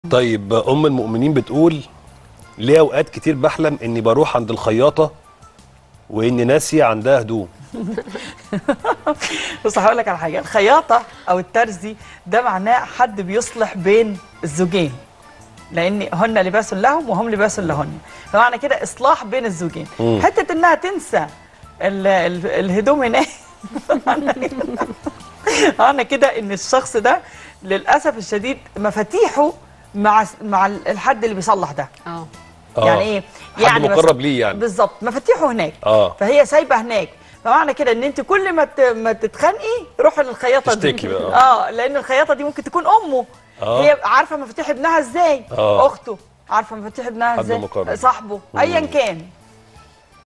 طيب ام المؤمنين بتقول ليه اوقات كتير بحلم اني بروح عند الخياطه واني ناسيه عندها هدوم بص هقول لك على حاجه الخياطه او الترزي ده معناه حد بيصلح بين الزوجين لان هن لباس لهم وهم لباس لهن فمعنى كده اصلاح بين الزوجين مم. حته انها تنسى ال ال الهدوم هناك معنى كده ان الشخص ده للاسف الشديد مفاتيحه مع مع الحد اللي بيصلح ده اه آه. يعني ايه حد يعني مثلاً- مقرب ليه يعني. بالظبط مفاتيحه هناك اه فهي سايبه هناك فمعنى كده ان انت كل ما ت- ما تتخانقي روحي للخياطه دي تشتكي بقى. اه لان الخياطه دي ممكن تكون امه آه. هي عارفه مفاتيح ابنها ازاي آه. اخته عارفه مفاتيح ابنها حد ازاي مقرب. صاحبه ايا كان